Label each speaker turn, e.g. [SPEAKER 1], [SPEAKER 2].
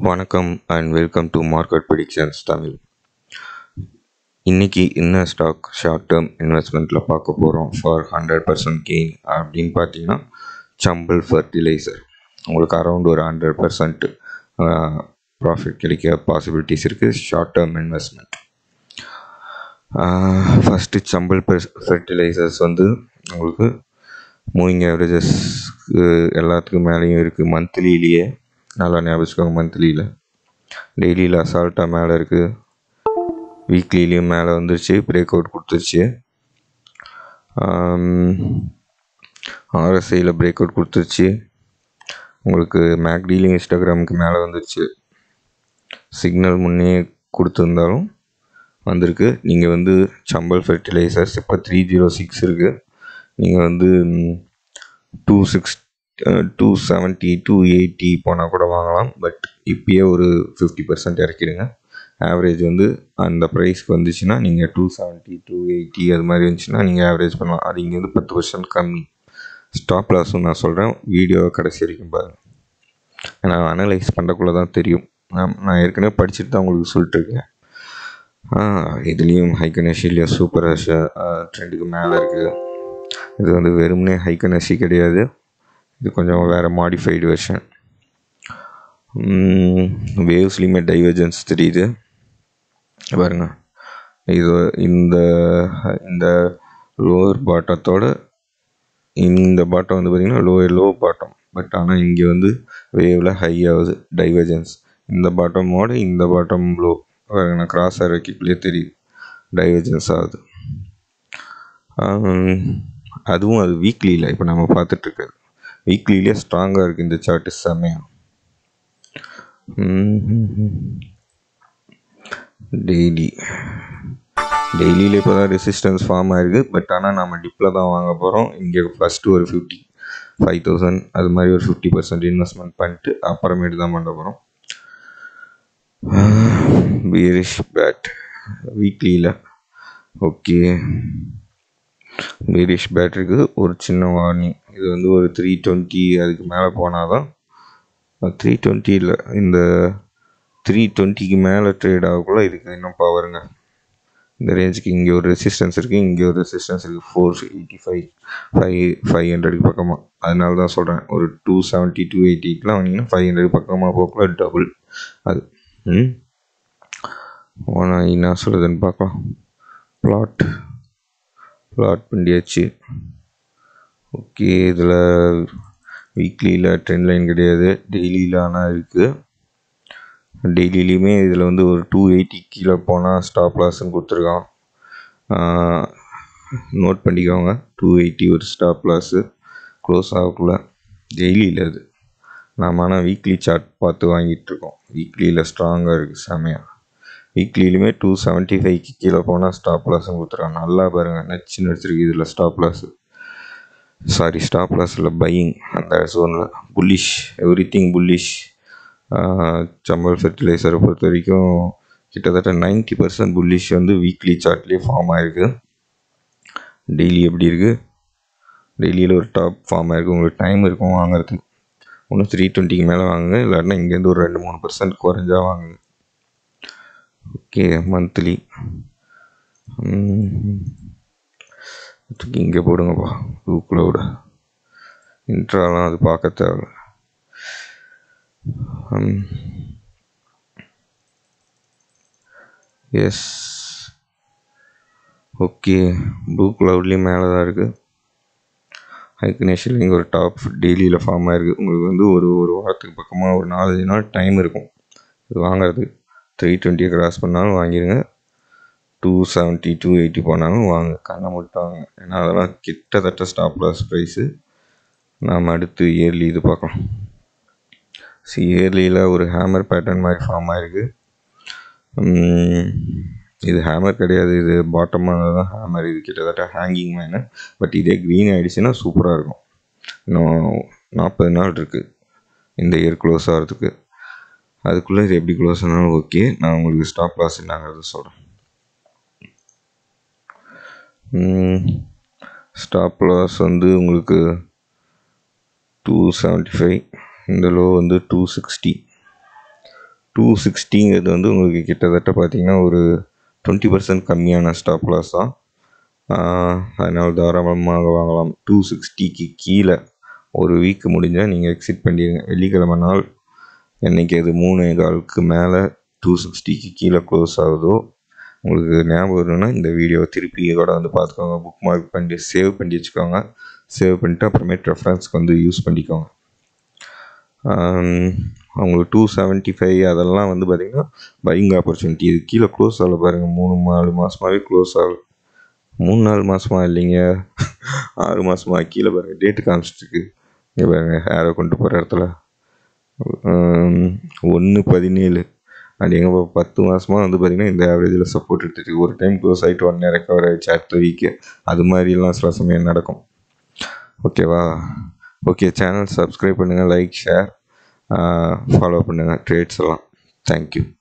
[SPEAKER 1] வணக்கம் and welcome to market predictions Tamil இன்றைக்கி என்ன ஸ்டாக் ஷார்ட் டேர்ம் இன்வெஸ்ட்மெண்ட்டில் பார்க்க போகிறோம் ஃபார் ஹண்ட்ரட் பர்சன்ட் கெயின் அப்படின்னு பார்த்தீங்கன்னா சம்பல் ஃபர்டிலைசர் உங்களுக்கு அரௌண்ட் ஒரு ஹண்ட்ரட் பர்சன்ட் ப்ராஃபிட் கிடைக்க பாசிபிலிட்டிஸ் இருக்குது short term investment first Chambal fertilizers வந்து உங்களுக்கு மூவிங் ஆவரேஜஸ் எல்லாத்துக்கும் மேலேயும் இருக்குது மந்த்லிலேயே நல்லா ஞாபகம் வச்சுக்கோங்க மந்த்லியில் டெய்லியில் அசால்ட்டாக மேலே இருக்குது வீக்லிலையும் மேலே வந்துருச்சு பிரேக் அவுட் கொடுத்துருச்சு ஆர்எஸ்ஐயில் பிரேக் அவுட் கொடுத்துருச்சு உங்களுக்கு மேக்டிலையும் இன்ஸ்டாகிராமுக்கு மேலே வந்துருச்சு சிக்னல் முன்னே கொடுத்துருந்தாலும் வந்திருக்கு நீங்கள் வந்து சம்பல் ஃபெர்டிலைசர்ஸ் இப்போ த்ரீ ஜீரோ சிக்ஸ் இருக்குது நீங்கள் வந்து two six two seventy two eighty போனால் கூட வாங்கலாம் பட் இப்பயே ஒரு ஃபிஃப்டி பர்சன்ட் இறக்கிடுங்க ஆவரேஜ் வந்து அந்த ப்ரைஸ்க்கு வந்துச்சுன்னா நீங்கள் டூ செவன்ட்டி டூ எயிட்டி அது மாதிரி இருந்துச்சுன்னா நீங்கள் ஆவரேஜ் பண்ணலாம் அது இங்கே வந்து பத்து பர்சன்ட் கம்மி ஸ்டாப் லாஸும் நான் சொல்கிறேன் வீடியோவை கடைசி வரைக்கும் பாருங்கள் நான் அனலைஸ் பண்ணுறக்குள்ளே தான் தெரியும் நான் நான் ஏற்கனவே படிச்சுட்டு தான் உங்களுக்கு சொல்லிட்டுருக்கேன் இதுலேயும் ஹைகனேஷியில் சூப்பர் ட்ரெண்டுக்கு மேலே இருக்குது இது வந்து வெறுமனே ஹைகனசி கிடையாது இது கொஞ்சம் வேறு மாடிஃபைடு வெர்ஷன் வேவ்ஸ்லேயுமே டைவர்ஜென்ஸ் தெரியுது பாருங்க இது இந்த இந்த லோவர் பாட்டத்தோட இந்த பாட்டம் வந்து பார்த்திங்கன்னா லோவர் லோ பாட்டம் பட் ஆனால் இங்கே வந்து வேவில் ஹை ஆகுது டைவர்ஜென்ஸ் இந்த பாட்டமோட இந்த பாட்டம் லோ நான் கிராஸ் ஆர் வைக்கக்குள்ளே தெரியுது டைவர்ஜென்ஸ் ஆகுது அதுவும் அது வீக்லியில் இப்போ நம்ம பார்த்துட்ருக்கிறது வீக்லிலே ஸ்ட்ராங்காக இருக்குது இந்த சார்ட்டு செம்மையாக டெய்லி டெய்லியில் இப்போ தான் ரெசிஸ்டன்ஸ் ஃபார்ம் ஆகிருக்கு பட் ஆனால் நம்ம டிப்பில் தான் வாங்க போகிறோம் இங்கே ஃபஸ்ட்டு ஒரு ஃபிஃப்டி ஃபைவ் தௌசண்ட் அது மாதிரி ஒரு ஃபிஃப்டி பர்சன்ட் இன்வெஸ்ட்மெண்ட் பண்ணிட்டு அப்புறமேட்டு தான் பண்ண போகிறோம் பியரிஷ் பேட் வீக்லியில் ஓகே வேரியஸ் பேட்டரிக்கு ஒரு சின்ன வார்னிங் இது வந்து ஒரு த்ரீ டுவெண்ட்டி அதுக்கு மேலே போனால் தான் த்ரீ டுவெண்ட்டியில் இந்த த்ரீ டுவெண்ட்டிக்கு மேலே ட்ரேட் ஆகக்குள்ள இதுக்கு இன்னும் பவருங்க இந்த ரேஞ்சுக்கு இங்கே ஒரு ரெசிஸ்டன்ஸ் இருக்குது இங்கே ஒரு ரெசிஸ்டன்ஸ் இருக்குது four eighty five five five ஹண்ட்ரடுக்கு பக்கமாக அதனால தான் சொல்கிறேன் ஒரு டூ செவன்ட்டி டூ எயிட்டிக்கெலாம் வந்தீங்கன்னா ஃபைவ் ஹண்ட்ரட் பக்கமாக போகக்குள்ள டபுள் அது ம் என்ன சொல்லுதுன்னு பார்க்கலாம் ப்ளாட் ப்ளாட் பண்ணியாச்சு ஓகே இதில் வீக்லியில் ட்ரெண்ட் லைன் கிடையாது டெய்லியில் ஆனால் இருக்குது டெய்லிலையுமே இதில் வந்து ஒரு டூ எயிட்டி கீழே போனால் ஸ்டாப் லாஸ்ன்னு கொடுத்துருக்கான் நோட் பண்ணிக்கோங்க டூ எயிட்டி ஒரு ஸ்டாப் லாஸு க்ளோஸ் ஆகக்குள்ள டெய்லியில் அது நாம் ஆனால் வீக்லி சார்ட் பார்த்து வாங்கிட்டுருக்கோம் வீக்லியில் ஸ்ட்ராங்காக இருக்குது செமையாக வீக்லிலுமே டூ செவன்ட்டி ஃபைவ்க்கு கீழே போனால் ஸ்டாப் லாஸும் கொடுத்துருக்காங்க நல்லா பாருங்கள் நச்சுன்னு வச்சுருக்கு இதில் ஸ்டாப் லாஸு சாரி ஸ்டாப் லாஸில் பையிங் அந்த ஜோனில் bullish every thing bullish Chambal ஃபெர்டிலைசரை பொறுத்த வரைக்கும் கிட்டத்தட்ட நைன்ட்டி பர்சன்ட் புல்லிஷ் வந்து வீக்லி சார்ட்லேயே ஃபார்ம் ஆகிருக்கு டெய்லி எப்படி இருக்குது டெய்லியில் ஒரு டாப் ஃபார்ம் ஆகிருக்கு உங்களுக்கு டைம் இருக்கும் வாங்குறதுக்கு ஒன்று த்ரீ டுவெண்ட்டிக்கு மேலே வாங்குங்க இல்லாட்டினா இங்கேருந்து ஒரு ரெண்டு மூணு பர்சன்ட் குறைஞ்சா வாங்குங்க ஓகே மந்த்லி இங்கே போடுங்கப்பா ப்ளூ க்ளவுடு இன்ட்ராலாம் அது பார்க்க தேவை எஸ் ஓகே ப்ளூ க்ளவுட்லேயும் மேலே தான் இருக்குது ஹைக்னேஷில் இங்கே ஒரு டாப் டெய்லியில் ஃபார்ம் ஆகிருக்கு உங்களுக்கு வந்து ஒரு ஒரு வாரத்துக்கு பக்கமாக ஒரு நாலஞ்சு நாள் டைம் இருக்கும் இது வாங்குறது த்ரீ டுவெண்ட்டியை கிராஸ் பண்ணாலும் வாங்கிடுங்க டூ செவன்ட்டி டூ எயிட்டி போனாலும் வாங்க கண்ணை மட்டும் வாங்க ஏன்னா அதெல்லாம் கிட்டத்தட்ட ஸ்டாப் லாஸ் ப்ரைஸு நாம் அடுத்து இயர்லி இது பார்க்கலாம் சி இயர்லியில் ஒரு ஹேமர் பேட்டர்ன் மாதிரி ஃபார்ம் ஆகிருக்கு இது ஹேமர் கிடையாது இது பாட்டமாக தான் ஹேமர் இது கிட்டத்தட்ட ஹேங்கிங் மேனு பட் இதே க்ரீன் ஆகிடுச்சுன்னா சூப்பராக இருக்கும் இன்னும் நாற்பது நாள் இருக்குது இந்த இயர் க்ளோஸ் ஆகிறதுக்கு அதுக்குள்ளே இது எப்படி க்ளோஸ் ஆனாலும் ஓகே நான் உங்களுக்கு ஸ்டாப் லாஸ் என்னங்கிறது சொல்கிறேன் ஸ்டாப் லாஸ் வந்து உங்களுக்கு டூ செவன்ட்டி ஃபைவ் இந்த லோ வந்து டூ சிக்ஸ்டி டூ சிக்ஸ்டிங்கிறது வந்து உங்களுக்கு கிட்டத்தட்ட பார்த்தீங்கன்னா ஒரு டுவெண்ட்டி பர்சன்ட் கம்மியான ஸ்டாப் லாஸ் தான் அதனால் தாராளமாக வாங்கலாம் டூ சிக்ஸ்டிக்கு கீழே ஒரு வீக் முடிஞ்சால் நீங்கள் எக்ஸிட் பண்ணிடுங்க வெள்ளிக்கிழமை நாள் என்றைக்கு அது மூணு காலுக்கு மேலே டூ சிக்ஸ்டிக்கு கீழே க்ளோஸ் ஆகுதோ உங்களுக்கு ஞாபகம் வரணும்னா இந்த வீடியோவை திருப்பி கூட வந்து பார்த்துக்கோங்க புக் மார்க் பண்ணி சேவ் பண்ணி வச்சுக்கோங்க சேவ் பண்ணிட்டு அப்புறமேட்டு ரெஃபரன்ஸ்க்கு வந்து யூஸ் பண்ணிக்கோங்க அவங்களுக்கு டூ செவன்ட்டி ஃபைவ் அதெல்லாம் வந்து பார்த்திங்கன்னா பையிங் ஆப்பர்ச்சுனிட்டி இது கீழே க்ளோஸ் ஆகல பாருங்கள் மூணு நாலு மாதமாகவே க்ளோஸ் ஆகல மூணு நாலு மாதமா இல்லைங்க ஆறு மாதமா கீழே பாருங்கள் டேட்டு காமிச்சிட்ருக்கு இங்கே பாருங்கள் யாரோ கொண்டு போகிற இடத்துல ஒன்று பதினேழு அது எங்கே பத்து மாதமாக வந்து பார்த்திங்கன்னா இந்த ஆவரேஜில் சப்போர்ட் எடுத்துட்டு ஒரு டைம் க்ளோஸ் ஆகிட்டு உடனே ரெக்கவர் ஆகிடுச்சு அடுத்த வீக்கு அது மாதிரிலாம் சில சமயம் நடக்கும் ஓகேவா ஓகே சேனல் சப்ஸ்கிரைப் பண்ணுங்கள் லைக் ஷேர் ஃபாலோ பண்ணுங்கள் ட்ரேட்ஸ் எல்லாம் தேங்க்யூ